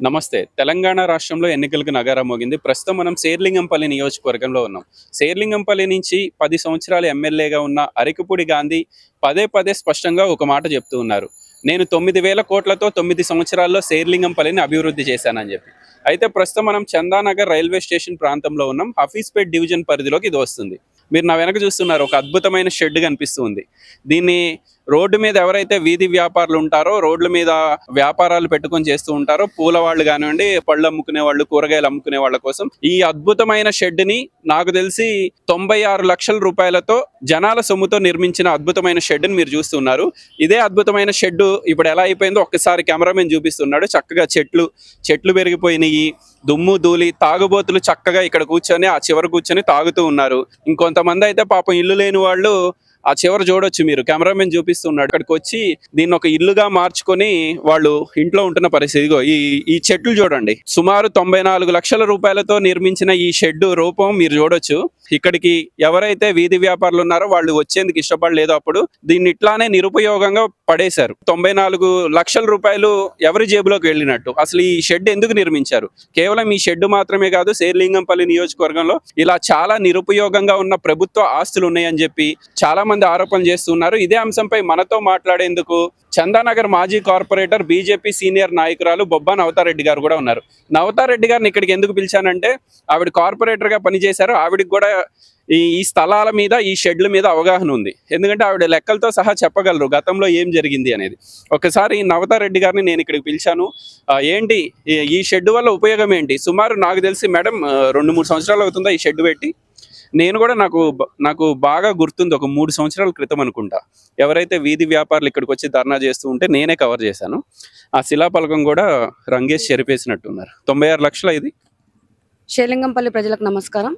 నమస్తే తెలంగాణ రాష్ట్రంలో ఎన్నికలకు నగారం మోగింది ప్రస్తుతం మనం శేర్లింగంపల్లి నియోజకవర్గంలో ఉన్నాం శేర్లింగంపల్లి నుంచి పది సంవత్సరాలు ఎమ్మెల్యేగా ఉన్న అరికపూడి గాంధీ పదే పదే స్పష్టంగా ఒక మాట చెప్తూ ఉన్నారు నేను తొమ్మిది వేల కోట్లతో తొమ్మిది సంవత్సరాల్లో శేర్లింగంపల్లిని అభివృద్ధి చేశానని చెప్పి అయితే ప్రస్తుతం మనం చందానగర్ రైల్వే స్టేషన్ ప్రాంతంలో ఉన్నాం హఫీస్పేట్ డివిజన్ పరిధిలోకి ఇది వస్తుంది మీరు నా వెనక చూస్తున్నారు ఒక అద్భుతమైన షెడ్ కనిపిస్తుంది దీన్ని రోడ్డు మీద ఎవరైతే వీధి వ్యాపారులు ఉంటారో రోడ్ల మీద వ్యాపారాలు పెట్టుకొని చేస్తూ ఉంటారో పూల వాళ్ళు కానివ్వండి పళ్ళు అమ్ముకునే వాళ్ళు కూరగాయలు అమ్ముకునే వాళ్ళ కోసం ఈ అద్భుతమైన షెడ్ ని నాకు తెలిసి తొంభై ఆరు లక్షల రూపాయలతో జనాల సొమ్ముతో నిర్మించిన అద్భుతమైన షెడ్ ని మీరు చూస్తున్నారు ఇదే అద్భుతమైన షెడ్ ఇప్పుడు ఎలా అయిపోయిందో ఒక్కసారి కెమెరామెన్ చూపిస్తున్నాడు చక్కగా చెట్లు చెట్లు పెరిగిపోయినాయి దుమ్ము ధూళి తాగుబోతులు చక్కగా ఇక్కడ కూర్చొని ఆ చివర కూర్చొని తాగుతూ ఉన్నారు ఇంకొంతమంది అయితే పాపం ఇల్లు లేని వాళ్ళు ఆ చివర చూడొచ్చు మీరు కెమెరామెన్ చూపిస్తున్నాడు అక్కడికి వచ్చి దీన్ని ఒక ఇల్లుగా మార్చుకొని వాళ్ళు ఇంట్లో ఉంటున్న పరిస్థితి ఇదిగో ఈ ఈ చెట్లు చూడండి సుమారు తొంభై నాలుగు లక్షల రూపాయలతో నిర్మించిన ఈ షెడ్ రూపం మీరు చూడొచ్చు ఇక్కడికి ఎవరైతే వీధి వ్యాపారులు ఉన్నారో వాళ్ళు వచ్చేందుకు ఇష్టపడలేదు అప్పుడు దీన్ని ఇట్లానే నిరుపయోగంగా పడేశారు తొంభై నాలుగు లక్షల రూపాయలు ఎవరి జేబులోకి వెళ్ళినట్టు అసలు ఈ షెడ్ ఎందుకు నిర్మించారు కేవలం ఈ షెడ్ మాత్రమే కాదు శేర్లింగంపల్లి నియోజకవర్గంలో ఇలా చాలా నిరుపయోగంగా ఉన్న ప్రభుత్వ ఆస్తులు ఉన్నాయని చెప్పి చాలా మంది ఆరోపణలు చేస్తున్నారు ఇదే అంశంపై మనతో మాట్లాడేందుకు చందానగర్ మాజీ కార్పొరేటర్ బీజేపీ సీనియర్ నాయకురాలు బొబ్బా నవతారెడ్డి గారు కూడా ఉన్నారు నవతారెడ్డి గారిని ఇక్కడికి ఎందుకు పిలిచానంటే ఆవిడ కార్పొరేటర్ గా పనిచేశారు ఆవిడకి కూడా ఈ ఈ స్థలాల మీద ఈ షెడ్ల మీద అవగాహన ఉంది ఎందుకంటే ఆవిడ లెక్కలతో సహా చెప్పగలరు గతంలో ఏం జరిగింది అనేది ఒకసారి నవతారెడ్డి గారిని నేను ఇక్కడికి పిలిచాను ఆ, ఏంటి ఈ- ఈ షెడ్ వల్ల ఉపయోగం ఏంటి సుమారు నాకు తెలిసి మేడం ఆ, రెండు మూడు సంవత్సరాలు అవుతుందా ఈ షెడ్ పెట్టి నేను కూడా నాకు బ- నాకు బాగా గుర్తుంది ఒక మూడు సంవత్సరాల క్రితం అనుకుంటా ఎవరైతే వీధి వ్యాపారులు ఇక్కడికి వచ్చి ధర్నా చేస్తూ ఉంటే నేనే కవర్ చేశాను ఆ శిలాపలకం కూడా రంగేష్ చెరిపేసినట్టున్నారు తొంభై ఆరు లక్షల ఇది షేలింగంపల్లి ప్రజలకు నమస్కారం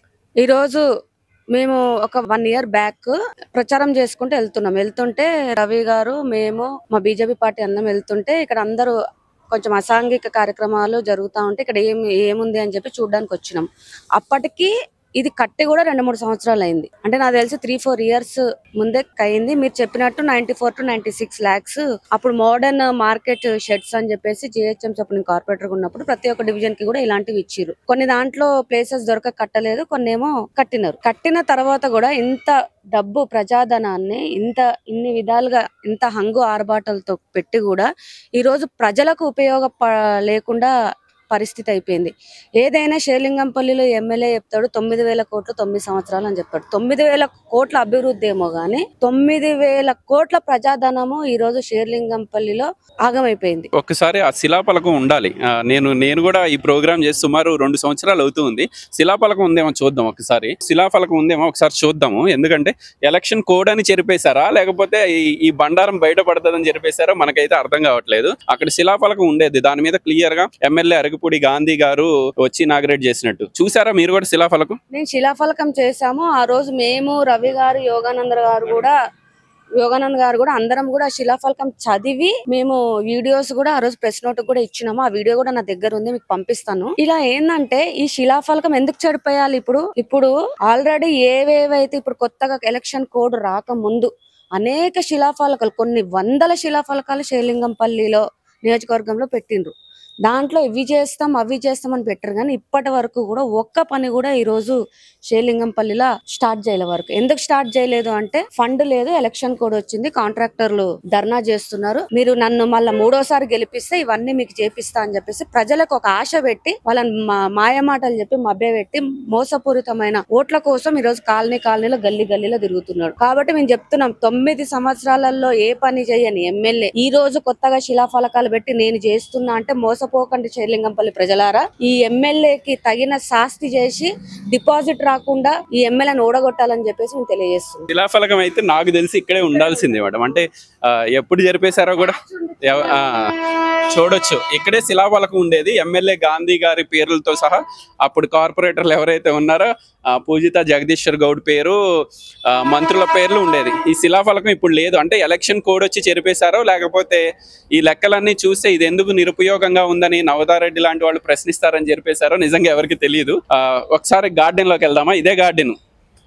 ఈరోజు మేము ఒక వన్ ఇయర్ బ్యాక్ ప్రచారం చేసుకుంటూ వెళ్తున్నాం వెళ్తుంటే రవి గారు మేము మా బీజేపీ పార్టీ అందరం వెళ్తుంటే ఇక్కడ అందరూ కొంచెం అసాంఘిక కార్యక్రమాలు జరుగుతూ ఉంటే ఇక్కడ ఏం ఏముంది అని చెప్పి చూడడానికి వచ్చినాం అప్పటికి ఇది కట్టి కూడా రెండు మూడు సంవత్సరాలు అయింది అంటే నాకు తెలిసి త్రీ ఫోర్ ఇయర్స్ ముందే అయింది మీరు చెప్పినట్టు ninety four to ninety six lakhs అప్పుడు మోడర్న్ మార్కెట్ షెడ్స్ అని చెప్పేసి జిహెచ్ఎం అప్పుడు కార్పొరేటర్ ఉన్నప్పుడు ప్రతి ఒక్క డివిజన్ కి కూడా ఇలాంటివి ఇచ్చిర్రు కొన్ని దాంట్లో ప్లేసెస్ దొరక కట్టలేదు కొన్ని ఏమో కట్టినారు కట్టిన తర్వాత కూడా ఇంత డబ్బు ప్రజాధనాన్ని ఇంత ఇన్ని విధాలుగా ఇంత హంగు ఆర్భాటాలతో పెట్టి కూడా ఈ రోజు ప్రజలకు ఉపయోగప లేకుండా పరిస్థితి అయిపోయింది ఏదైనా షేలింగంపల్లిలో ఎమ్మెల్యే చెప్తాడు తొమ్మిది వేల కోట్లు తొమ్మిది సంవత్సరాలు అని చెప్తాడు తొమ్మిది వేల కోట్ల అభివృద్ధి ఏమో గానీ తొమ్మిది వేల కోట్ల ప్రజాధనము ఈ రోజు షేర్లింగంపల్లిలో ఆగమైపోయింది ఒక్కసారి ఆ శిలాపలకం ఉండాలి ఆ, నేను నేను కూడా ఈ ప్రోగ్రామ్ చేసి సుమారు రెండు సంవత్సరాలు అవుతుంది శిలాపలకం ఉందేమో చూద్దాం ఒకసారి శిలాఫలకం ఉందేమో ఒకసారి చూద్దాము ఎందుకంటే ఎలక్షన్ కోడ్ అని చెరిపేశారా లేకపోతే ఈ- ఈ బండారం బయటపడుతుందని చెరిపేశారో మనకైతే అర్థం కావట్లేదు అక్కడ శిలాఫలకం ఉండేది దాని మీద క్లియర్ గా ఎమ్మెల్యే అరగపూడి గాంధీ గారు వచ్చి ఇనాగ్రేట్ చేసినట్టు చూసారా మీరు కూడా శిలాఫలకం నేను శిలాఫలకం చేశాము ఆ రోజు మేము రవి గారు యోగానంద గారు కూడా యోగానంద్ గారు కూడా అందరం కూడా శిలాఫలకం చదివి మేము వీడియోస్ కూడా ఆ రోజు ప్రెస్ నోట్ కూడా ఇచ్చినాము ఆ వీడియో కూడా నా దగ్గర ఉంది మీకు పంపిస్తాను ఇలా ఏంటంటే ఈ శిలాఫలకం ఎందుకు చెడిపోయాలి ఇప్పుడు ఇప్పుడు ఆల్రెడీ ఏవేవైతే ఇప్పుడు కొత్తగా ఎలక్షన్ కోడ్ రాక ముందు అనేక శిలాఫలకాలు కొన్ని వందల శిలాఫలకాలు శేలింగంపల్లిలో నియోజకవర్గంలో పెట్టిండ్రు దాంట్లో ఇవి చేస్తాం అవి చేస్తాం అని పెట్టారు కానీ ఇప్పటి వరకు కూడా ఒక్క పని కూడా ఈ రోజు షేలింగంపల్లిలో స్టార్ట్ చేయలే వరకు ఎందుకు స్టార్ట్ చేయలేదు అంటే ఫండ్ లేదు ఎలక్షన్ కోడ్ వచ్చింది కాంట్రాక్టర్లు ధర్నా చేస్తున్నారు మీరు నన్ను మళ్ళీ మూడోసారి గెలిపిస్తే ఇవన్నీ మీకు చేపిస్తా అని చెప్పేసి ప్రజలకు ఒక ఆశ పెట్టి వాళ్ళని మా- మాయమాటలు చెప్పి మభ్యపెట్టి మోసపూరితమైన ఓట్ల కోసం ఈ రోజు కాలనీ కాలనీలో గల్లీ గల్లీలో తిరుగుతున్నాడు కాబట్టి మేము చెప్తున్నాం తొమ్మిది సంవత్సరాలలో ఏ పని చేయని ఎమ్మెల్యే ఈ రోజు కొత్తగా శిలాఫలకాలు పెట్టి నేను చేస్తున్నా అంటే మోసపోకండి శేలింగంపల్లి ప్రజలారా ఈ ఎమ్మెల్యేకి తగిన శాస్తి చేసి డిపాజిట్ రాకుండా ఈ ఎమ్మెల్యేని ఓడగొట్టాలని చెప్పేసి మేము తెలియజేస్తున్నాం శిలాఫలకం అయితే నాకు తెలిసి ఇక్కడే ఉండాల్సిందే మేడం అంటే ఆ, ఎప్పుడు జరిపేశారో కూడా ఎవ- ఆ, చూడొచ్చు ఇక్కడే శిలాఫలకం ఉండేది ఎమ్మెల్యే గాంధీ గారి పేర్లతో సహా అప్పుడు కార్పొరేటర్లు ఎవరైతే ఉన్నారో ఆ, పూజిత జగదీశ్వర్ గౌడ్ పేరు ఆ, మంత్రుల పేర్లు ఉండేది ఈ శిలాఫలకం ఇప్పుడు లేదు అంటే ఎలక్షన్ కోడ్ వచ్చి చెరిపేశారో లేకపోతే ఈ లెక్కలన్నీ చూస్తే ఇది ఎందుకు నిరుపయోగంగా ఉందని నవదారెడ్డి లాంటి వాళ్ళు ప్రశ్నిస్తారని చెప్పేశారో నిజంగా ఎవరికి తెలియదు ఆ, ఒకసారి గార్డెన్ లోకి వెళ్దామా ఇదే గార్డెన్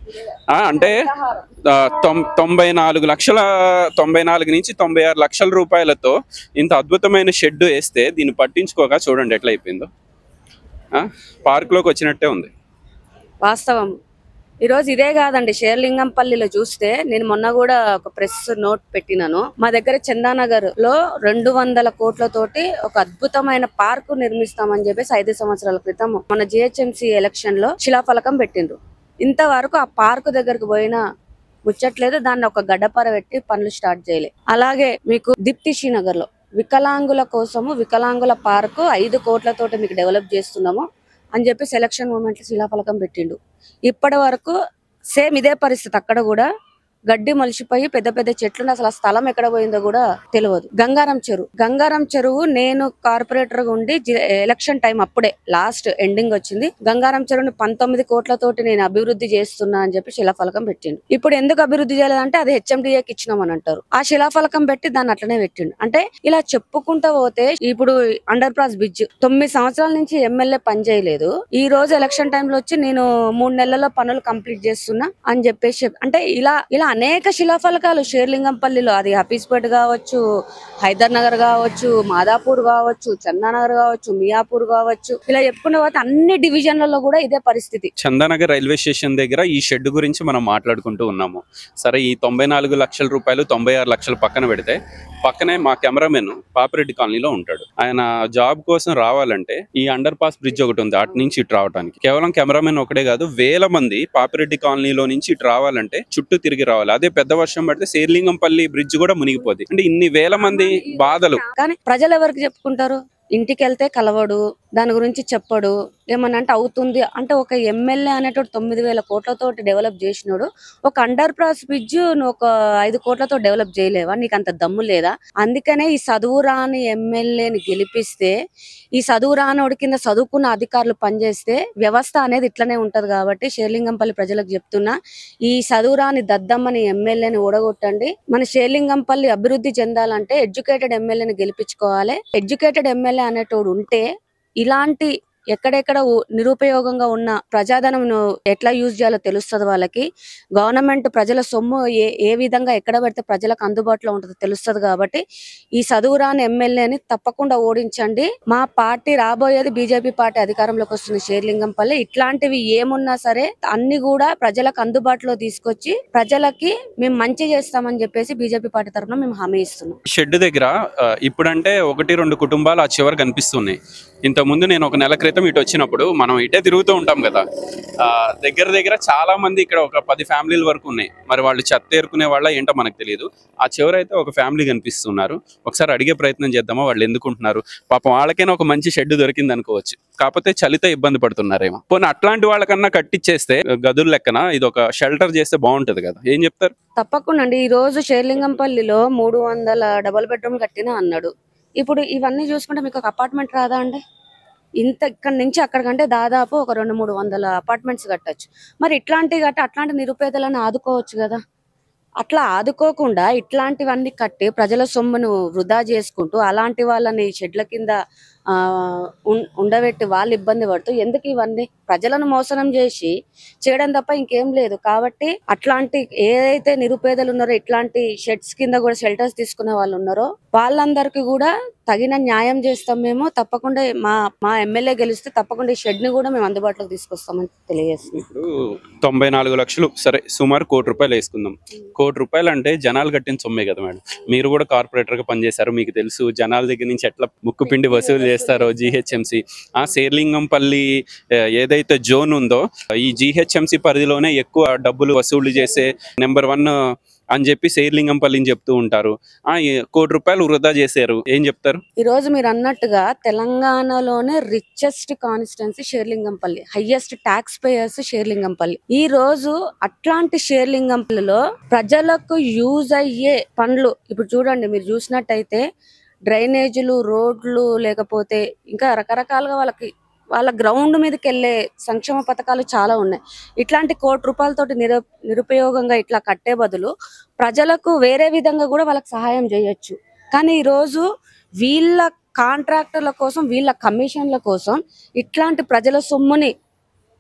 ఆ, అంటే ఆ, తొం- తొంభై నాలుగు లక్షల తొంభై నాలుగు నుంచి తొంభై ఆరు లక్షల రూపాయలతో ఇంత అద్భుతమైన షెడ్ వేస్తే దీన్ని పట్టించుకోగా చూడండి ఎట్లా అయిపోయిందో ఆ, పార్కులోకి వచ్చినట్టే ఉంది వాస్తవం ఈరోజు ఇదే కాదండి షేర్లింగంపల్లిలో చూస్తే నేను మొన్న కూడా ఒక ప్రెస్ నోట్ పెట్టినాను మా దగ్గర చందానగర్ లో రెండు వందల కోట్లతోటి ఒక అద్భుతమైన పార్కు నిర్మిస్తామని చెప్పేసి ఐదు సంవత్సరాల క్రితం మన జిహెచ్ఎంసి ఎలక్షన్ లో శిలాఫలకం పెట్టిండ్రు ఇంతవరకు ఆ పార్కు దగ్గరకు పోయినా ముచ్చట్లేదు దాన్ని ఒక గడ్డపార పెట్టి పనులు స్టార్ట్ చేయలే అలాగే మీకు దీప్తి శ్రీనగర్ లో వికలాంగుల కోసము వికలాంగుల పార్కు ఐదు కోట్లతోటి మీకు డెవలప్ చేస్తున్నాము అని చెప్పి సెలక్షన్ మూమెంట్ శిలాఫలకం పెట్టిండు ఇప్పటి వరకు సేమ్ ఇదే పరిస్థితి అక్కడ కూడా గడ్డి మలిసిపోయి పెద్ద పెద్ద చెట్లు అసలు ఆ స్థలం ఎక్కడ పోయిందో కూడా తెలియదు గంగారం చెరువు గంగారం చెరువు నేను కార్పొరేటర్ గా ఉండి జి- ఎలక్షన్ టైం అప్పుడే లాస్ట్ ఎండింగ్ వచ్చింది గంగారం చెరువుని పంతొమ్మిది కోట్లతోటి నేను అభివృద్ధి చేస్తున్నా అని చెప్పి శిలాఫలకం పెట్టిండు ఇప్పుడు ఎందుకు అభివృద్ధి చేయలేదంటే అది హెచ్ఎండిఏకి ఇచ్చినామని అంటారు ఆ శిలాఫలకం పెట్టి దాన్ని అట్లనే పెట్టిండు అంటే ఇలా చెప్పుకుంటా పోతే ఇప్పుడు అండర్ పాస్ బ్రిడ్జ్ తొమ్మిది సంవత్సరాల నుంచి ఎమ్మెల్యే పని చేయలేదు ఈ రోజు ఎలక్షన్ టైంలో వచ్చి నేను మూడు నెలల్లో పనులు కంప్లీట్ చేస్తున్నా అని చెప్పేసి చెప్- అంటే ఇలా ఇలా అనేక శిలాఫలకాలు షేర్లింగంపల్లిలో అది హఫీస్పేట్ కావచ్చు హైదర్ నగర్ కావచ్చు మాదాపూర్ కావచ్చు చందానగర్ కావచ్చు మియాపూర్ కావచ్చు ఇలా చెప్పుకున్న పోతే అన్ని డివిజన్లలో కూడా ఇదే పరిస్థితి చందానగర్ రైల్వే స్టేషన్ దగ్గర ఈ షెడ్ గురించి మనం మాట్లాడుకుంటూ ఉన్నాము సరే ఈ తొంభై నాలుగు లక్షల రూపాయలు తొంభై ఆరు లక్షలు పక్కన పెడితే పక్కనే మా కెమెరామెన్ పాపిరెడ్డి కాలనీలో ఉంటాడు ఆయన జాబ్ కోసం రావాలంటే ఈ అండర్ పాస్ బ్రిడ్జ్ ఒకటి ఉంది అటు నుంచి ఇటు రావడానికి కేవలం కెమెరామెన్ ఒకటే కాదు వేల మంది పాపిరెడ్డి కాలనీలో నుంచి ఇటు రావాలంటే చుట్టూ తిరిగి రావాలి అదే పెద్ద వర్షం పడితే శేర్లింగంపల్లి బ్రిడ్జ్ కూడా మునిగిపోద్ది అంటే ఇన్ని వేల మంది బాధలు కానీ ప్రజలు ఎవరికి చెప్పుకుంటారు ఇంటికి వెళ్తే కలవడు దాని గురించి చెప్పడు ఏమన్నా అంటే అవుతుంది అంటే ఒక ఎమ్మెల్యే అనేటోడు తొమ్మిది వేల కోట్లతోటి డెవలప్ చేసినాడు ఒక అండర్ పాస్ బ్రిడ్జ్ నువ్వు ఒక ఐదు కోట్లతో డెవలప్ చేయలేవా నీకు అంత దమ్ము లేదా అందుకనే ఈ చదువు రాని ఎమ్మెల్యేని గెలిపిస్తే ఈ చదువు రానోడి కింద చదువుకున్న అధికారులు పనిచేస్తే వ్యవస్థ అనేది ఇట్లనే ఉంటది కాబట్టి షేర్లింగంపల్లి ప్రజలకు చెప్తున్నా ఈ చదువు రాని దద్దమ్మని ఎమ్మెల్యేని ఓడగొట్టండి మన షేర్లింగంపల్లి అభివృద్ధి చెందాలంటే ఎడ్యుకేటెడ్ ఎమ్మెల్యేని గెలిపించుకోవాలి ఎడ్యుకేటెడ్ ఎమ్మెల్యే అనేటోడు ఉంటే ఇలాంటి ఎక్కడెక్కడ ఉ- నిరుపయోగంగా ఉన్న ప్రజాధనం ఎట్లా యూజ్ చేయాలో తెలుస్తుంది వాళ్ళకి గవర్నమెంట్ ప్రజల సొమ్ము ఏ ఏ విధంగా ఎక్కడ పెడితే ప్రజలకు అందుబాటులో ఉంటుందో తెలుస్తుంది కాబట్టి ఈ చదువు రాని ఎమ్మెల్యేని తప్పకుండా ఓడించండి మా పార్టీ రాబోయేది బీజేపీ పార్టీ అధికారంలోకి వస్తుంది షేర్లింగంపల్లి ఇట్లాంటివి ఏమున్నా సరే అన్ని కూడా ప్రజలకు అందుబాటులో తీసుకొచ్చి ప్రజలకి మేము మంచి చేస్తామని చెప్పేసి బీజేపీ పార్టీ తరఫున మేము హామీ ఇస్తున్నాం షెడ్ దగ్గర ఆ, ఇప్పుడంటే ఒకటి రెండు కుటుంబాలు ఆ చివర కనిపిస్తున్నాయి ఇంత ముందు నేను ఒక నెల క్రితం ఇటు వచ్చినప్పుడు మనం ఇటే తిరుగుతూ ఉంటాం కదా ఆ, దగ్గర దగ్గర చాలా మంది ఇక్కడ ఒక పది ఫ్యామిలీల వరకు ఉన్నాయి మరి వాళ్ళు చెత్త ఏరుకునే వాళ్ళ ఏంటో మనకు తెలియదు ఆ చివర అయితే ఒక ఫ్యామిలీ కనిపిస్తున్నారు ఒకసారి అడిగే ప్రయత్నం చేద్దామా వాళ్ళు ఎందుకుంటున్నారు పాపం వాళ్ళకైనా ఒక మంచి షెడ్ దొరికింది అనుకోవచ్చు కాకపోతే చలితో ఇబ్బంది పడుతున్నారేమో పోనీ అట్లాంటి వాళ్ళకన్నా కట్టించేస్తే గదుల లెక్కన ఇది ఒక షెల్టర్ చేస్తే బాగుంటది కదా ఏం చెప్తారు తప్పకుండా అండి ఈ రోజు షేర్లింగంపల్లిలో మూడు వందల డబుల్ బెడ్రూమ్ కట్టినా అన్నాడు ఇప్పుడు ఇవన్నీ చూసుకుంటే మీకు ఒక అపార్ట్మెంట్ రాదా అండి ఇంత ఇక్కడ నుంచి అక్కడికంటే దాదాపు ఒక రెండు మూడు వందల అపార్ట్మెంట్స్ కట్టొచ్చు మరి ఇట్లాంటివి కట్టి అట్లాంటి నిరుపేదలను ఆదుకోవచ్చు కదా అట్లా ఆదుకోకుండా ఇట్లాంటివన్నీ కట్టి ప్రజల సొమ్మును వృధా చేసుకుంటూ అలాంటి వాళ్ళని షెడ్ల కింద ఆ, ఉం- ఉండబెట్టి వాళ్ళు ఇబ్బంది పడుతూ ఎందుకు ఇవన్నీ ప్రజలను మోసనం చేసి చేయడం తప్ప ఇంకేం లేదు కాబట్టి అట్లాంటి ఏదైతే నిరుపేదలు ఉన్నారో ఇట్లాంటి షెడ్స్ కింద కూడా షెల్టర్స్ తీసుకునే వాళ్ళు ఉన్నారో వాళ్ళందరికీ కూడా తగిన న్యాయం చేస్తాం మేము తప్పకుండా మా మా ఎమ్మెల్యే గెలిస్తే తప్పకుండా ఈ షెడ్ ని కూడా మేము అందుబాటులోకి తీసుకొస్తామని తెలియజేస్తున్నాం ఇప్పుడు తొంభై నాలుగు లక్షలు సరే సుమారు కోటి రూపాయలు వేసుకుందాం కోటి రూపాయలు అంటే జనాలు కట్టిన సొమ్మే కదా మేడం మీరు కూడా కార్పొరేటర్ గా పనిచేశారు మీకు తెలుసు జనాల దగ్గర నుంచి ఎట్లా ముక్కు పిండి వసూలు చేస్తారో జిహెచ్ఎంసి ఆ శేర్లింగంపల్లి ఆ, ఏదైతే జోన్ ఉందో ఈ జిహెచ్ఎంసి పరిధిలోనే ఎక్కువ డబ్బులు వసూలు చేసే నెంబర్ వన్ అని చెప్పి శేర్లింగంపల్లిని చెప్తూ ఉంటారు ఆ ఈ కోటి రూపాయలు వృధా చేశారు ఏం చెప్తారు ఈ రోజు మీరు అన్నట్టుగా తెలంగాణలోనే richest constituency Serilingampally highest tax payers Serilingampally ఈ రోజు అట్లాంటి షేర్లింగంపల్లిలో ప్రజలకు యూజ్ అయ్యే పనులు ఇప్పుడు చూడండి మీరు చూసినట్టయితే డ్రైనేజీలు రోడ్లు లేకపోతే ఇంకా రకరకాలుగా వాళ్ళకి వాళ్ళ గ్రౌండ్ మీదకి వెళ్ళే సంక్షేమ పథకాలు చాలా ఉన్నాయి ఇట్లాంటి కోటి రూపాయలతోటి నిరు నిరుపయోగంగా ఇట్లా కట్టే బదులు ప్రజలకు వేరే విధంగా కూడా వాళ్ళకి సహాయం చేయొచ్చు కానీ ఈరోజు వీళ్ళ కాంట్రాక్టర్ల కోసం వీళ్ళ కమిషన్ల కోసం ఇట్లాంటి ప్రజల సొమ్ముని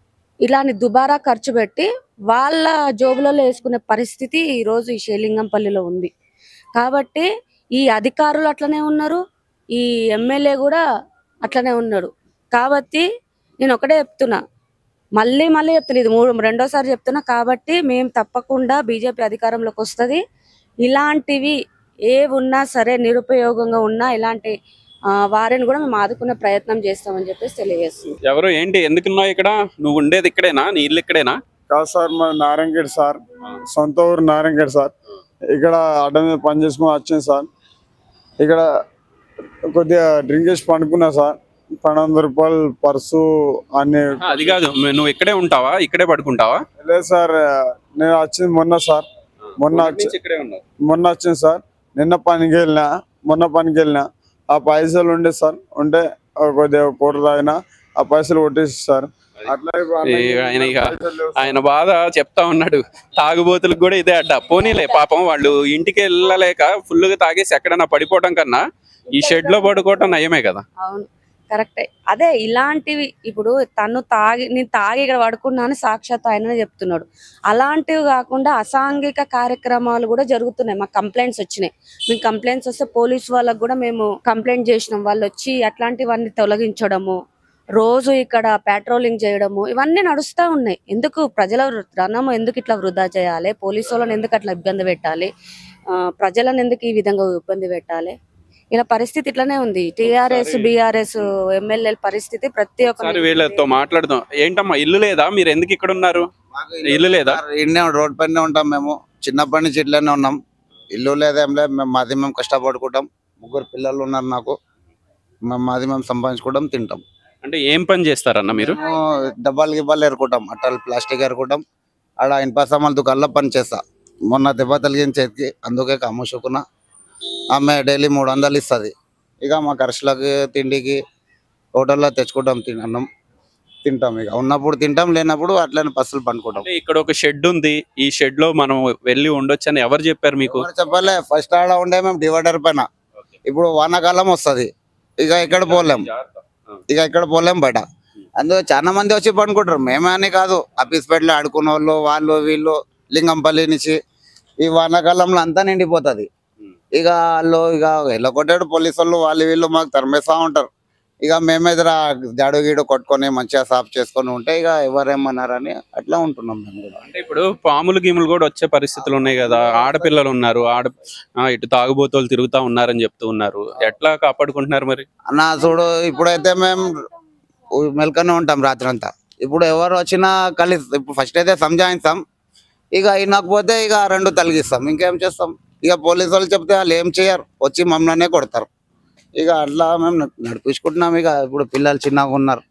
ఇలాంటి దుబారా ఖర్చు పెట్టి వాళ్ళ జోబులలో వేసుకునే పరిస్థితి ఈ రోజు ఈ షేలింగంపల్లిలో ఉంది కాబట్టి ఈ అధికారులు అట్లనే ఉన్నారు ఈ ఎమ్మెల్యే కూడా అట్లనే ఉన్నాడు కాబట్టి నేను ఒకటే చెప్తున్నా మళ్ళీ మళ్ళీ చెప్తున్నా ఇది మూడు రెండోసారి చెప్తున్నా కాబట్టి మేము తప్పకుండా బీజేపీ అధికారంలోకి వస్తుంది ఇలాంటివి ఏ ఉన్నా సరే నిరుపయోగంగా ఉన్నా ఇలాంటి ఆ, వారిని కూడా మేము ఆదుకునే ప్రయత్నం చేస్తామని చెప్పేసి తెలియజేస్తుంది ఎవరు ఏంటి ఎందుకున్నావు ఇక్కడ నువ్వు ఉండేది ఇక్కడేనా నీ ఇల్లు ఇక్కడేనా కాదు సార్ మా నారాయణగఢ్ సార్ సొంత ఊరు నారాయణగఢ్ సార్ ఇక్కడ అడ్డ మీద పని చేసుకుని వచ్చింది సార్ ఇక్కడ కొద్దిగా డ్రింక్ చేసి పండుకున్నా సార్ పన్నెండు వందల రూపాయలు పర్సు అన్ని ఆ, అది కాదు మ- నువ్వు ఇక్కడే ఉంటావా ఇక్కడే పడుకుంటావా లేదు సార్ నేను వచ్చింది మొన్న సార్ మొన్న వచ్చి ఇక్కడే ఉన్నావు మొన్న వచ్చింది సార్ నిన్న పనికి వెళ్ళినా మొన్న పనికి వెళ్ళినా ఆ పైసలు ఉండే సార్ ఉంటే ఒక కొద్దిగా కూర తాగినా ఆ పైసలు కొట్టేసి సార్ అట్లా ఈ ఆయన ఇక ఆయన బాధ చెప్తా ఉన్నాడు తాగుబోతులకు కూడా ఇదే అడ్డ పోనీలే పాపం వాళ్ళు ఇంటికి వెళ్ళలేక ఫుల్ గా తాగేసి ఎక్కడన్నా పడిపోవడం కన్నా ఈ షెడ్ లో పడుకోవటం నయమే కదా అవును కరెక్టే అదే ఇలాంటివి ఇప్పుడు తను తాగి నేను తాగి ఇక్కడ పడుకున్నాను సాక్షాత్ ఆయననే చెప్తున్నాడు అలాంటివి కాకుండా అసాంఘిక కార్యక్రమాలు కూడా జరుగుతున్నాయి మాకు కంప్లైంట్స్ వచ్చినాయి మేము కంప్లైంట్స్ వస్తే పోలీస్ వాళ్ళకు కూడా మేము కంప్లైంట్ చేసినాం వాళ్ళు వచ్చి అట్లాంటివన్నీ తొలగించడము రోజు ఇక్కడ పెట్రోలింగ్ చేయడము ఇవన్నీ నడుస్తూ ఉన్నాయి ఎందుకు ప్రజల ధనము ఎందుకు ఇట్లా వృధా చేయాలి పోలీసు వాళ్ళని ఎందుకు అట్లా ఇబ్బంది పెట్టాలి ఆ, ప్రజలను ఎందుకు ఈ విధంగా ఇబ్బంది పెట్టాలి ఇలా పరిస్థితి ఇట్లానే ఉంది టిఆర్ఎస్ బిఆర్ఎస్ ఎమ్మెల్యేల పరిస్థితి ప్రతి ఒక్క సరే వీళ్ళతో మాట్లాడదాం ఏంటమ్మా ఇల్లు లేదా మీరు ఎందుకు ఇక్కడ ఉన్నారు మాకు ఇల్లు లేదా సార్ ఇన్నే రోడ్ పైనే ఉంటాం మేము చిన్నప్పటి నుంచి ఇట్లనే ఉన్నాం ఇల్లు లేదేం లేదు మేము మాది మేము కష్టపడుకుంటాం ముగ్గురు పిల్లలు ఉన్నారు నాకు మేము మాది మేము సంపాదించుకుంటాం తింటాం అంటే ఏం పని చేస్తారన్న మీరు మేము డబ్బాలు గిబ్బాలు ఎరుకుంటాం అట్టలు ప్లాస్టిక్ ఎరుకుంటాం ఆడ ఇనుప సామాన్లు దుకాణంలో పని చేస్తా మొన్న దెబ్బ తగిలిన చేతికి అందుకే కామోషుకున్నా ఆమె డైలీ మూడు వందలు ఇస్తుంది ఇక మా ఖర్చులకి తిండికి హోటల్లో తెచ్చుకుంటాం తిన్నాం తింటాం ఇక ఉన్నప్పుడు తింటాం లేనప్పుడు అట్లనే పస్తులు పండుకుంటాం అంటే ఇక్కడ ఒక షెడ్ ఉంది ఈ షెడ్ లో మనం వెళ్ళి ఉండొచ్చు అని ఎవరు చెప్పారు మీకు ఎవరు చెప్పలే ఫస్ట్ ఆడ ఉండే మేము డివైడర్ పైన ఇప్పుడు వానాకాలం వస్తది ఇక ఎక్కడ పోలేం ఇక ఎక్కడ పోలేం బయట అందులో చాలా మంది వచ్చి పండుకుంటారు మేమే అని కాదు అపీస్పేటలో ఆడుకున్న వాళ్ళు వాళ్ళు వీళ్ళు లింగంపల్లి నుంచి ఈ వానాకాలంలో అంతా నిండిపోతుంది ఇక వాళ్ళు ఇక వెళ్ళకొట్టాడు పోలీసు వాళ్ళు వాళ్ళు వీళ్ళు మాకు తరిమేస్తా ఉంటారు ఇక మేమేదర జాడు గీడు కొట్టుకొని మంచిగా సాఫ్ చేసుకొని ఉంటే ఇక ఎవరేమన్నారని అట్లా ఉంటున్నాం మేము కూడా అంటే ఇప్పుడు పాములు గీములు కూడా వచ్చే పరిస్థితులు ఉన్నాయి కదా ఆడపిల్లలు ఉన్నారు ఆడ ఆ, ఇటు తాగుబోతులు తిరుగుతా ఉన్నారని చెప్తూ ఉన్నారు ఎట్లా కాపాడుకుంటున్నారు మరి అన్న చూడు ఇప్పుడైతే మేము మెల్కనే ఉంటాం రాత్రి అంతా ఇప్పుడు ఎవరు వచ్చినా కలిసి ఇప్పుడు ఫస్ట్ అయితే సంజాయిస్తాం ఇక వినకపోతే ఇక రెండు తలిగిస్తాం ఇంకేం చేస్తాం ఇక పోలీసు వాళ్ళు చెప్తే వాళ్ళు ఏం చేయరు వచ్చి మమ్మల్నే కొడతారు ఇక అట్లా మేము నడ్- నడిపించుకుంటున్నాం ఇక ఇప్పుడు పిల్లలు చిన్నగా ఉన్నారు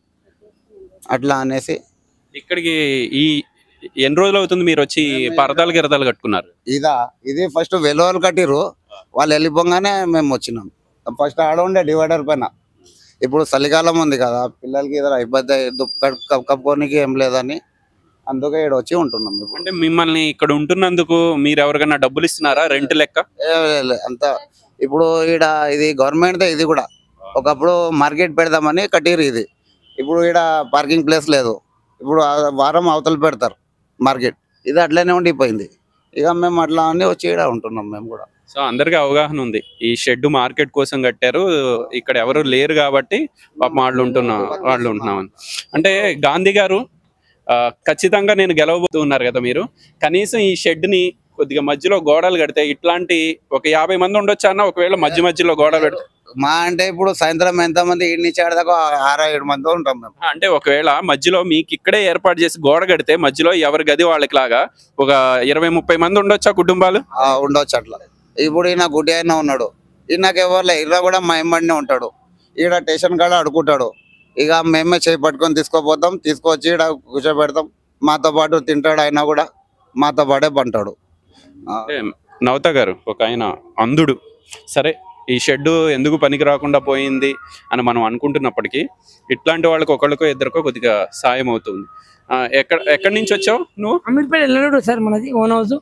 అట్లా అనేసి ఇక్కడికి ఈ ఎన్ని రోజులు అవుతుంది మీరు వచ్చి పరదాలు గిరదాలు కట్టుకున్నారు ఇదా ఇది ఫస్ట్ వెలువలు కట్టిరు వాళ్ళు వెళ్ళిపోగానే మేము వచ్చినాం ఫస్ట్ ఆడ ఉండే డివైడర్ పైన ఇప్పుడు చలికాలం ఉంది కదా పిల్లలకి ఏదైనా ఇబ్బంది దుప్ప కప్- కప్- కప్పుకోనికి ఏం లేదని అందుకే ఇక్కడ వచ్చి ఉంటున్నాం ఇప్పుడు అంటే మిమ్మల్ని ఇక్కడ ఉంటున్నందుకు మీరు ఎవరికైనా డబ్బులు ఇస్తున్నారా రెంట్ లెక్క ఏ లే, అంత ఇప్పుడు ఈడ ఇది గవర్నమెంట్ ఇది కూడా ఒకప్పుడు మార్కెట్ పెడదామని కట్టిరు ఇది ఇప్పుడు ఈడ పార్కింగ్ ప్లేస్ లేదు ఇప్పుడు ఆ వారం అవతల పెడతారు మార్కెట్ ఇది అట్లనే ఉండిపోయింది ఇక మేము అట్లా అని వచ్చి ఈడ ఉంటున్నాం మేము కూడా సో అందరికీ అవగాహన ఉంది ఈ షెడ్ మార్కెట్ కోసం కట్టారు ఇక్కడ ఎవరు లేరు కాబట్టి పాపం వాళ్ళు ఉంటున్నాం వాళ్ళు ఉంటున్నాం అని. అంటే గాంధీ గారు ఆ, ఖచ్చితంగా నేను గెలవబోతూ ఉన్నారు కదా మీరు కనీసం ఈ షెడ్ ని కొద్దిగా మధ్యలో గోడలు కడితే ఇట్లాంటి ఒక యాభై మంది ఉండొచ్చు అన్న ఒకవేళ మధ్య మధ్యలో గోడలు పెడితే మా అంటే ఇప్పుడు సాయంత్రం ఎంతమంది ఇంటి నుంచి ఆడదాకా ఆరు ఏడు మంది ఉంటాం మేము అంటే ఒకవేళ మధ్యలో మీకు ఇక్కడే ఏర్పాటు చేసి గోడ కడితే మధ్యలో ఎవరి గది వాళ్ళకి లాగా ఒక ఇరవై ముప్పై మంది ఉండొచ్చా కుటుంబాలు ఆ, ఉండొచ్చు అట్లా ఇప్పుడు ఈయన గుడ్డి అయినా ఉన్నాడు ఈయనకి ఎవరులే ఇర్ర కూడా మా ఎంబడినే ఉంటాడు ఈడ స్టేషన్ కాడ అడుకుంటాడు ఇక మేమే చేయి పట్టుకొని తీసుకోపోతాం తీసుకొచ్చి ఈడ కూర్చోబెడతాం మాతో పాటు తింటాడు అయినా కూడా మాతో పాటే పంటాడు ఆ, అంటే నవత గారు ఒక ఆయన అంధుడు సరే ఈ షెడ్ ఎందుకు పనికి రాకుండా పోయింది అని మనం అనుకుంటున్నప్పటికీ ఇట్లాంటి వాళ్ళకి ఒకళ్ళకో ఇద్దరికో కొద్దిగా సాయం అవుతుంది ఆ, ఎక్కడ ఎక్కడి నుంచి వచ్చావు నువ్వు అమీర్పేట వెళ్ళాడు సార్ మనది ఓన్ హౌస్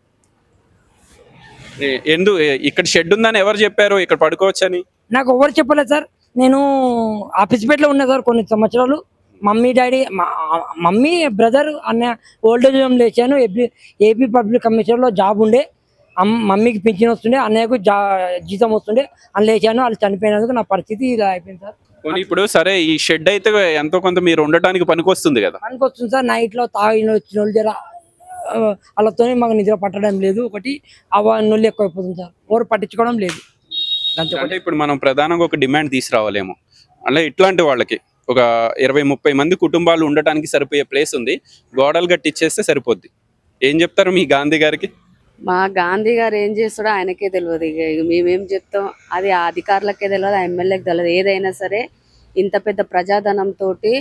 ఏ- ఎందు ఏ- ఇక్కడ షెడ్ ఉందని ఎవరు చెప్పారు ఇక్కడ పడుకోవచ్చని నాకు ఎవరు చెప్పలేదు సార్ నేను ఆఫీస్ పేటలో ఉన్నా సార్ కొన్ని సంవత్సరాలు మమ్మీ డాడీ మా- మమ్మీ బ్రదర్ అన్న ఓల్డేజ్ హోమ్ లేచాను ఏపీ ఏపీ పబ్లిక్ కమిషనర్లో జాబ్ ఉండే అమ్- మమ్మీకి పింఛన్ వస్తుండే అన్నయ్యకు జా జీతం వస్తుండే అని లేచాను వాళ్ళు చనిపోయినందుకు నా పరిస్థితి ఇలా అయిపోయింది సార్ పోనీ ఇప్పుడు సరే ఈ షెడ్ అయితే ఎంతో కొంత మీరు ఉండటానికి పనికొస్తుంది కదా పనికి వస్తుంది సార్ నైట్ లో తాగిన వచ్చిన వాళ్ళు జర ఆ, వాళ్ళతోనే మాకు నిద్ర పట్టడం లేదు ఒకటి అవ నొల్లి ఎక్కువైపోతుంది సార్ ఎవరు పట్టించుకోవడం లేదు దాంతో అంటే ఇప్పుడు మనం ప్రధానంగా ఒక డిమాండ్ తీసుకురావాలేమో అంటే ఇట్లాంటి వాళ్ళకి ఒక ఇరవై ముప్పై మంది కుటుంబాలు ఉండటానికి సరిపోయే ప్లేస్ ఉంది గోడలు కట్టిచ్చేస్తే సరిపోద్ది ఏం చెప్తారు మీ గాంధీ గారికి మా గాంధీ గారు ఏం చేస్తాడో ఆయనకే తెలియదు ఇక ఇక మేమేం చెప్తాం అది ఆ అధికారులకే తెలియదు ఆ ఎమ్మెల్యేకి తెలియదు ఏదైనా సరే ఇంత పెద్ద ప్రజాధనం తోటి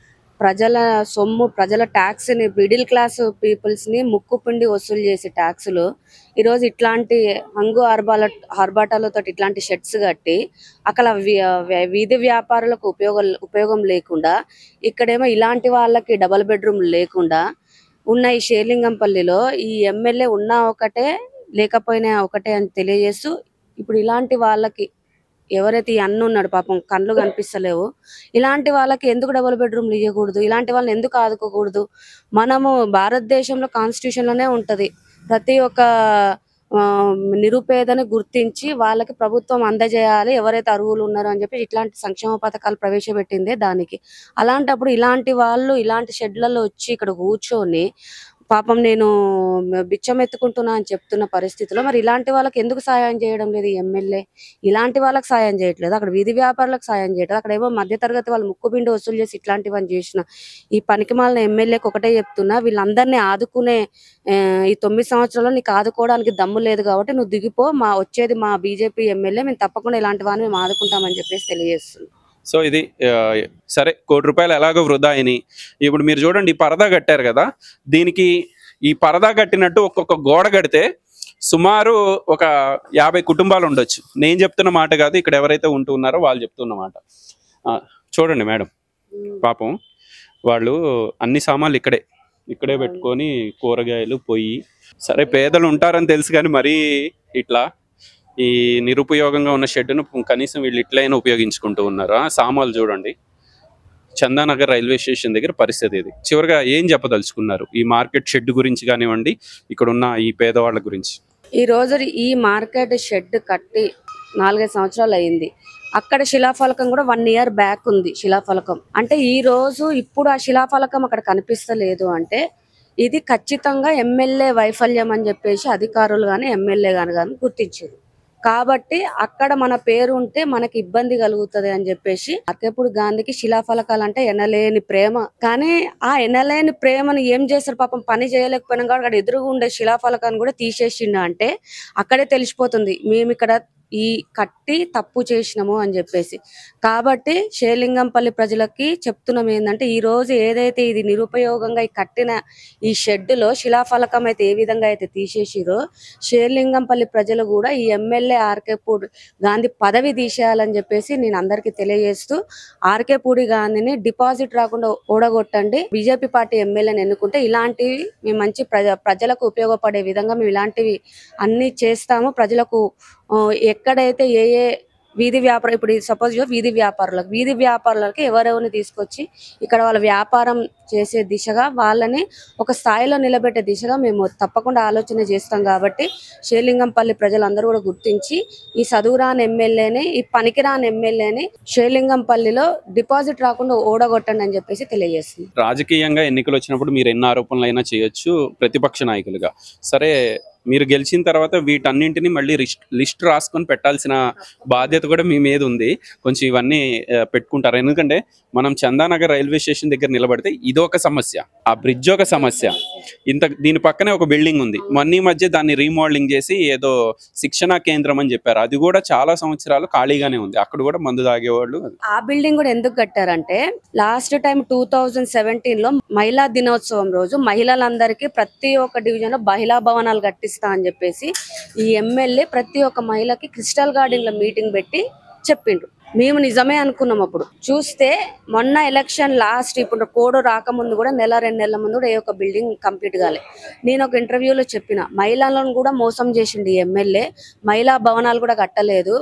ప్రజల సొమ్ము ప్రజల ట్యాక్స్ ని మిడిల్ క్లాస్ పీపుల్స్ ని ముక్కు పిండి వసూలు చేసే ట్యాక్సులు ఈరోజు ఇట్లాంటి హంగు ఆర్బాల ఆర్బాటాలతో ఇట్లాంటి షెడ్స్ కట్టి అక్కడ వి- వే- వీధి వ్యాపారులకు ఉపయోగం ఉపయోగం లేకుండా ఇక్కడేమో ఇలాంటి వాళ్ళకి డబల్ బెడ్రూమ్ లేకుండా ఉన్న ఈ షేర్లింగంపల్లిలో ఈ ఎమ్మెల్యే ఉన్నా ఒకటే లేకపోయినా ఒకటే అని తెలియజేస్తూ ఇప్పుడు ఇలాంటి వాళ్ళకి ఎవరైతే ఈ అన్న ఉన్నాడు పాపం కళ్ళు కనిపిస్తలేవు ఇలాంటి వాళ్ళకి ఎందుకు డబుల్ బెడ్రూమ్లు ఇవ్వకూడదు ఇలాంటి వాళ్ళని ఎందుకు ఆదుకోకూడదు మనము భారతదేశంలో కాన్స్టిట్యూషన్ లోనే ఉంటది ప్రతి ఒక్క ఆ, నిరుపేదని గుర్తించి వాళ్ళకి ప్రభుత్వం అందజేయాలి ఎవరైతే అర్హులు ఉన్నారో అని చెప్పి ఇట్లాంటి సంక్షేమ పథకాలు ప్రవేశపెట్టిందే దానికి అలాంటప్పుడు ఇలాంటి వాళ్ళు ఇలాంటి షెడ్లలో వచ్చి ఇక్కడ కూర్చొని పాపం నేను బిచ్చం ఎత్తుకుంటున్నా అని చెప్తున్న పరిస్థితిలో మరి ఇలాంటి వాళ్ళకి ఎందుకు సాయం చేయడం లేదు ఈ ఎమ్మెల్యే ఇలాంటి వాళ్ళకి సాయం చేయట్లేదు అక్కడ వీధి వ్యాపారులకు సాయం చేయట్లేదు అక్కడ ఏమో మధ్యతరగతి వాళ్ళు ముక్కుబిండి వసూలు చేసి ఇట్లాంటివన్నీ చేసిన ఈ పనికిమాలిన ఎమ్మెల్యేకి ఒకటే చెప్తున్నా వీళ్ళందరినీ ఆదుకునే ఆ, ఈ తొమ్మిది సంవత్సరాల్లో నీకు ఆదుకోవడానికి దమ్ము లేదు కాబట్టి నువ్వు దిగిపో మా వచ్చేది మా బీజేపీ ఎమ్మెల్యే మేము తప్పకుండా ఇలాంటి వారిని మేము ఆదుకుంటామని చెప్పేసి తెలియజేస్తున్నాం సో ఇది ఆ, సరే కోటి రూపాయలు ఎలాగో వృధా అయినాయి ఇప్పుడు మీరు చూడండి ఈ పరదా కట్టారు కదా దీనికి ఈ పరదా కట్టినట్టు ఒక్కొక్క గోడ కడితే సుమారు ఒక యాభై కుటుంబాలు ఉండొచ్చు నేను చెప్తున్న మాట కాదు ఇక్కడ ఎవరైతే ఉంటూ ఉన్నారో వాళ్ళు చెప్తున్న మాట ఆ, చూడండి మేడం పాపం వాళ్ళు అన్ని సామాన్లు ఇక్కడే ఇక్కడే పెట్టుకొని కూరగాయలు పొయ్యి సరే పేదలు ఉంటారని తెలుసు కానీ మరీ ఇట్లా ఈ నిరుపయోగంగా ఉన్న షెడ్ను కనీసం వీళ్ళు ఇట్లయినా ఉపయోగించుకుంటూ ఉన్నారు ఆ, సామాన్లు చూడండి చందానగర్ రైల్వే స్టేషన్ దగ్గర పరిస్థితి ఇది చివరిగా ఏం చెప్పదలుచుకున్నారు ఈ మార్కెట్ షెడ్ గురించి కానివ్వండి ఇక్కడ ఉన్న ఈ పేదవాళ్ళ గురించి ఈ రోజు ఈ మార్కెట్ షెడ్ కట్టి నాలుగైదు సంవత్సరాలు అయింది అక్కడ శిలాఫలకం కూడా వన్ ఇయర్ బ్యాక్ ఉంది శిలాఫలకం అంటే ఈ రోజు ఇప్పుడు ఆ శిలాఫలకం అక్కడ కనిపిస్తలేదు అంటే ఇది ఖచ్చితంగా ఎమ్మెల్యే వైఫల్యం అని చెప్పేసి అధికారులు కానీ ఎమ్మెల్యే కానీ కానీ గుర్తించారు కాబట్టి అక్కడ మన పేరు ఉంటే మనకి ఇబ్బంది కలుగుతుంది అని చెప్పేసి అర్కేపూడి గాంధీకి శిలాఫలకాలు అంటే ఎనలేని ప్రేమ కానీ ఆ ఎనలేని ప్రేమను ఏం చేస్తారు పాపం పని చేయలేకపోయినా కూడా అక్కడ ఎదురుగా ఉండే శిలాఫలకాన్ని కూడా తీసేసిండు అంటే అక్కడే తెలిసిపోతుంది మేము ఇక్కడ ఈ కట్టి తప్పు చేసినాము అని చెప్పేసి కాబట్టి షేలింగంపల్లి ప్రజలకి చెప్తున్నాం ఏంటంటే ఈ రోజు ఏదైతే ఇది నిరుపయోగంగా ఈ కట్టిన ఈ షెడ్డులో శిలాఫలకం అయితే ఏ విధంగా అయితే తీసేసిరో షేర్లింగంపల్లి ప్రజలు కూడా ఈ ఎమ్మెల్యే ఆర్కే పూడి గాంధీ పదవి తీసేయాలని చెప్పేసి నేను అందరికీ తెలియజేస్తూ ఆర్కే పూడి గాంధీని డిపాజిట్ రాకుండా ఓడగొట్టండి బీజేపీ పార్టీ ఎమ్మెల్యేని ఎన్నుకుంటే ఇలాంటివి మేము మంచి ప్రజ ప్రజలకు ఉపయోగపడే విధంగా మేము ఇలాంటివి అన్ని చేస్తాము ప్రజలకు ఆ, ఎక్కడైతే ఏ ఏ వీధి వ్యాపారం ఇప్పుడు సపోజ్ వీధి వ్యాపారులకు వీధి వ్యాపారులకి ఎవరెవరిని తీసుకొచ్చి ఇక్కడ వాళ్ళ వ్యాపారం చేసే దిశగా వాళ్ళని ఒక స్థాయిలో నిలబెట్టే దిశగా మేము తప్పకుండా ఆలోచన చేస్తాం కాబట్టి షేలింగంపల్లి ప్రజలందరూ కూడా గుర్తించి ఈ చదువురాని ఎమ్మెల్యేని ఈ పనికిరాని ఎమ్మెల్యేని షేలింగంపల్లిలో డిపాజిట్ రాకుండా ఓడగొట్టండి అని చెప్పేసి తెలియజేస్తుంది రాజకీయంగా ఎన్నికలు వచ్చినప్పుడు మీరు ఎన్ని ఆరోపణలు అయినా చేయొచ్చు ప్రతిపక్ష నాయకులుగా సరే మీరు గెలిచిన తర్వాత వీటన్నింటినీ మళ్ళీ లిస్ట్ లిస్ట్ రాసుకొని పెట్టాల్సిన బాధ్యత కూడా మీ మీద ఉంది కొంచెం ఇవన్నీ ఆ, పెట్టుకుంటారు ఎందుకంటే మనం చందానగర్ రైల్వే స్టేషన్ దగ్గర నిలబడితే ఇదొక సమస్య ఆ బ్రిడ్జ్ ఒక సమస్య ఇంత దీని పక్కనే ఒక బిల్డింగ్ ఉంది మొన్న ఈ మధ్య దాన్ని రీమోడలింగ్ చేసి ఏదో శిక్షణా కేంద్రం అని చెప్పారు అది కూడా చాలా సంవత్సరాలు ఖాళీగానే ఉంది అక్కడ కూడా మందు తాగేవాళ్ళు ఆ బిల్డింగ్ కూడా ఎందుకు కట్టారంటే last time two thousand seventeen లో మహిళా దినోత్సవం రోజు మహిళలందరికీ ప్రతి ఒక్క డివిజన్ లో మహిళా భవనాలు కట్టిస్తా అని చెప్పేసి ఈ ఎమ్మెల్యే ప్రతి ఒక్క మహిళకి క్రిస్టల్ గార్డెన్ లో మీటింగ్ పెట్టి చెప్పిండ్రు మేము నిజమే అనుకున్నాం అప్పుడు చూస్తే మొన్న ఎలక్షన్ లాస్ట్ ఇప్పుడు కోడ్ రాకముందు కూడా నెల రెండు నెలల ముందు కూడా ఏ ఒక్క బిల్డింగ్ కంప్లీట్ కాలే నేను ఒక ఇంటర్వ్యూలో చెప్పిన మహిళలను కూడా మోసం చేసిండు ఈ ఎమ్మెల్యే మహిళా భవనాలు కూడా కట్టలేదు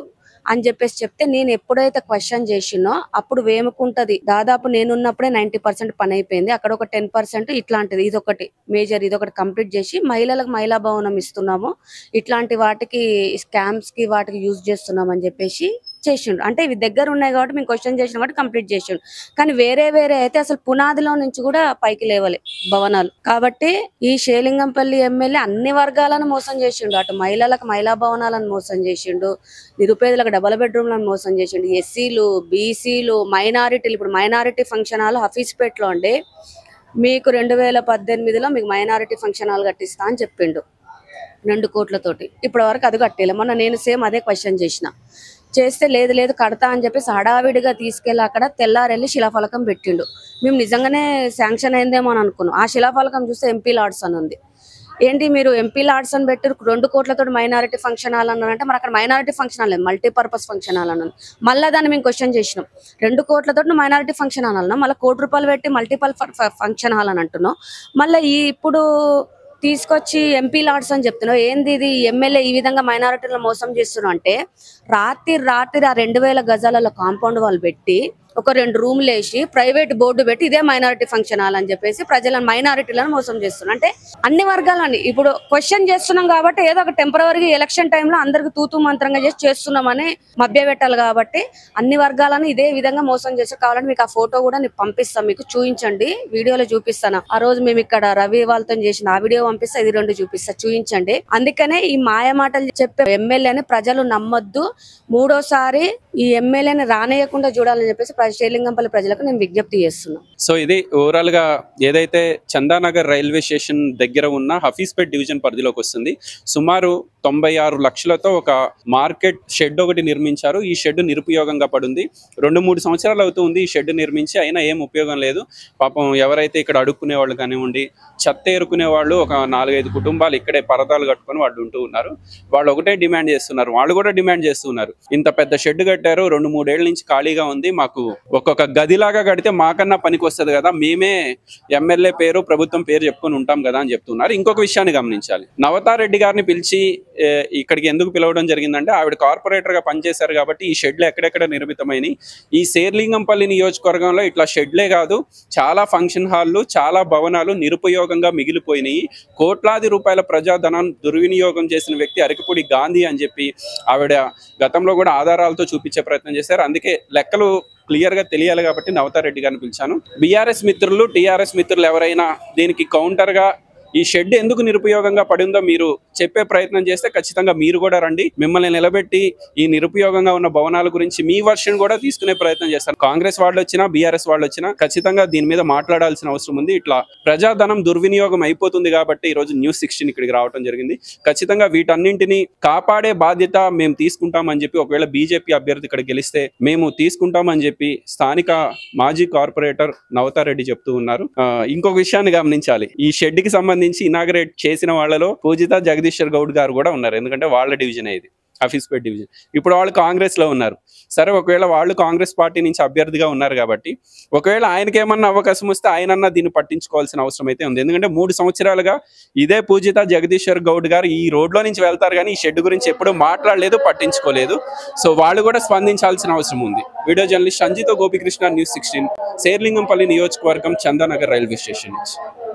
అని చెప్పేసి చెప్తే నేను ఎప్పుడైతే క్వశ్చన్ చేసినో అప్పుడు వేముకుంటది దాదాపు నేనున్నప్పుడే నైన్టీ పర్సెంట్ పని అయిపోయింది అక్కడ ఒక టెన్ పర్సెంట్ ఇట్లాంటిది ఇదొకటి మేజర్ ఇదొకటి కంప్లీట్ చేసి మహిళలకు మహిళా భవనం ఇస్తున్నాము ఇట్లాంటి వాటికి స్కామ్స్ కి వాటికి యూజ్ చేస్తున్నాం అని చెప్పేసి చేసిండు అంటే ఇవి దగ్గర ఉన్నాయి కాబట్టి మేము క్వశ్చన్ చేసిన కాబట్టి కంప్లీట్ చేసిండు కానీ వేరే వేరే అయితే అసలు పునాదిలో నుంచి కూడా పైకి లేవలే భవనాలు కాబట్టి ఈ షేలింగంపల్లి ఎమ్మెల్యే అన్ని వర్గాలను మోసం చేసిండు అటు మహిళలకు మహిళా భవనాలను మోసం చేసిండు నిరుపేదలకు డబల్ బెడ్రూమ్లను మోసం చేసిండు ఎస్సీలు బీసీలు మైనారిటీలు ఇప్పుడు మైనారిటీ ఫంక్షన్ హాల్ హఫీజ్పేట్లో అండి మీకు రెండు వేల పద్దెనిమిదిలో మీకు మైనారిటీ ఫంక్షన్ హాల్ కట్టిస్తా అని చెప్పిండు రెండు కోట్లతోటి ఇప్పటి వరకు అది కట్టేలే మొన్న నేను సేమ్ అదే క్వశ్చన్ చేసిన చేస్తే లేదు లేదు కడతా అని చెప్పేసి హడావిడిగా తీసుకెళ్ళి అక్కడ తెల్లారెళ్ళి శిలాఫలకం పెట్టిండు మేము నిజంగానే శాంక్షన్ అయిందేమో అని అనుకున్నాం ఆ శిలాఫలకం చూస్తే ఎంపీ లాడ్స్ అని ఉంది ఏంటి మీరు ఎంపీ లాడ్స్ అని పెట్టి రెండు కోట్లతో మైనారిటీ ఫంక్షన్ హాల్ అన్నారంటే మరి అక్కడ మైనారిటీ ఫంక్షన్ హాల్ లేదు మల్టీపర్పస్ ఫంక్షన్ హాల్ అన్నది మళ్ళీ దాన్ని మేము క్వశ్చన్ చేసినాం రెండు కోట్లతో మైనారిటీ ఫంక్షన్ హాల్ అన్నాం మళ్ళీ కోటి రూపాయలు పెట్టి మల్టిపల్ ఫంక్షన్ హాల్ అని అంటున్నాం మళ్ళీ ఈ ఇప్పుడు తీసుకొచ్చి ఎంపీ లాడ్స్ అని చెప్తున్నావు ఏంది ఇది ఎమ్మెల్యే ఈ విధంగా మైనారిటీలను మోసం చేస్తున్నావు అంటే రాత్రి రాత్రి ఆ రెండు వేల గజాలలో కాంపౌండ్ వాళ్ళు పెట్టి ఒక రెండు రూమ్లు వేసి ప్రైవేట్ బోర్డు పెట్టి ఇదే మైనారిటీ ఫంక్షన్ హాల్ అని చెప్పేసి ప్రజలను మైనారిటీలను మోసం చేస్తున్నారు అంటే అన్ని వర్గాలని ఇప్పుడు క్వశ్చన్ చేస్తున్నాం కాబట్టి ఏదో ఒక టెంపరీ ఎలక్షన్ టైంలో అందరికి తూతూ మంత్రంగా చేసి చేస్తున్నామని మభ్యపెట్టాలి కాబట్టి అన్ని వర్గాలను ఇదే విధంగా మోసం చేసి కావాలంటే మీకు ఆ ఫోటో కూడా నేను పంపిస్తాను మీకు చూపించండి వీడియోలో చూపిస్తాను ఆ రోజు మేము ఇక్కడ రవి వాళ్ళతో చేసిన ఆ వీడియో పంపిస్తే ఇది రెండు చూపిస్తా చూపించండి అందుకనే ఈ మాయ మాటలు చెప్పే ఎమ్మెల్యేని ప్రజలు నమ్మొద్దు మూడోసారి ఈ ఎమ్మెల్యేని రానేయకుండా చూడాలని చెప్పేసి ప్ర- శ్రీలింగంపల్లి ప్రజలకు నేను విజ్ఞప్తి చేస్తున్నాను సో ఇది ఓవరాల్ గా ఏదైతే చందానగర్ రైల్వే స్టేషన్ దగ్గర ఉన్న హఫీజ్పేట్ డివిజన్ పరిధిలోకి వస్తుంది సుమారు తొంభై ఆరు లక్షలతో ఒక మార్కెట్ షెడ్ ఒకటి నిర్మించారు ఈ షెడ్ నిరుపయోగంగా పడింది రెండు మూడు సంవత్సరాలు అవుతుంది ఈ షెడ్ నిర్మించి అయినా ఏం ఉపయోగం లేదు పాపం ఎవరైతే ఇక్కడ అడుక్కునే వాళ్ళు కానివ్వండి చెత్త ఏరుకునే వాళ్ళు ఒక నాలుగైదు కుటుంబాలు ఇక్కడే పరదాలు కట్టుకొని వాళ్ళు ఉంటూ ఉన్నారు వాళ్ళు ఒకటే డిమాండ్ చేస్తున్నారు వాళ్ళు కూడా డిమాండ్ చేస్తున్నారు ఇంత పెద్ద షెడ్ కట్టారు రెండు మూడేళ్ల నుంచి ఖాళీగా ఉంది మాకు ఒక్కొక్క గదిలాగా కడితే మాకన్నా పనికి వస్తుంది కదా మేమే ఎమ్మెల్యే పేరు ప్రభుత్వం పేరు చెప్పుకొని ఉంటాం కదా అని చెప్తున్నారు ఇంకొక విషయాన్ని గమనించాలి నవతారెడ్డి గారిని పిలిచి ఏ, ఇక్కడికి ఎందుకు పిలవడం జరిగిందంటే ఆవిడ కార్పొరేటర్ గా పనిచేశారు కాబట్టి ఈ షెడ్లు ఎక్కడెక్కడ నిర్మితమైనవి ఈ శేర్లింగంపల్లి నియోజకవర్గంలో ఇట్లా షెడ్లే కాదు చాలా ఫంక్షన్ హాల్లు చాలా భవనాలు నిరుపయోగంగా మిగిలిపోయినాయి కోట్లాది రూపాయల ప్రజాధనం దుర్వినియోగం చేసిన వ్యక్తి అరకిపూడి గాంధీ అని చెప్పి ఆవిడ గతంలో కూడా ఆధారాలతో చూపించే ప్రయత్నం చేశారు అందుకే లెక్కలు క్లియర్ గా తెలియాలి కాబట్టి నవతారెడ్డి గారిని పిలిచాను బీఆర్ఎస్ మిత్రులు టీఆర్ఎస్ మిత్రులు ఎవరైనా దీనికి కౌంటర్ గా ఈ షెడ్ ఎందుకు నిరుపయోగంగా పడిందో మీరు చెప్పే ప్రయత్నం చేస్తే ఖచ్చితంగా మీరు కూడా రండి మిమ్మల్ని నిలబెట్టి ఈ నిరుపయోగంగా ఉన్న భవనాల గురించి మీ వర్షన్ కూడా తీసుకునే ప్రయత్నం చేస్తారు కాంగ్రెస్ వాళ్ళు వచ్చినా బీఆర్ఎస్ వాళ్ళు వచ్చినా ఖచ్చితంగా దీని మీద మాట్లాడాల్సిన అవసరం ఉంది ఇట్లా ప్రజాధనం దుర్వినియోగం అయిపోతుంది కాబట్టి ఈ రోజు న్యూస్ సిక్స్టీన్ ఇక్కడికి రావడం జరిగింది ఖచ్చితంగా వీటన్నింటినీ కాపాడే బాధ్యత మేము తీసుకుంటామని చెప్పి ఒకవేళ బీజేపీ అభ్యర్థి ఇక్కడ గెలిస్తే మేము తీసుకుంటామని చెప్పి స్థానిక మాజీ కార్పొరేటర్ నవతారెడ్డి చెప్తూ ఉన్నారు ఆ, ఇంకొక విషయాన్ని గమనించాలి ఈ షెడ్ కి సంబంధించి ఇనాగరేట్ చేసిన వాళ్ళలో పూజిత జగదీశ్వర్ గౌడ్ గారు కూడా ఉన్నారు ఎందుకంటే వాళ్ళ డివిజన్ ఇది హఫీస్పేట్ డివిజన్ ఇప్పుడు వాళ్ళు కాంగ్రెస్ లో ఉన్నారు సరే ఒకవేళ వాళ్ళు కాంగ్రెస్ పార్టీ నుంచి అభ్యర్థిగా ఉన్నారు కాబట్టి ఒకవేళ ఆయనకి ఏమన్నా అవకాశం వస్తే ఆయనన్నా దీన్ని పట్టించుకోవాల్సిన అవసరం అయితే ఉంది ఎందుకంటే మూడు సంవత్సరాలుగా ఇదే పూజిత జగదీశ్వర్ గౌడ్ గారు ఈ రోడ్లో నుంచి వెళ్తారు కానీ ఈ షెడ్ గురించి ఎప్పుడూ మాట్లాడలేదు పట్టించుకోలేదు సో వాళ్ళు కూడా స్పందించాల్సిన అవసరం ఉంది video journalist Sanjitha Gopikrishna news sixteen Serilingampally నియోజకవర్గం చందానగర్ రైల్వే స్టేషన్ నుంచి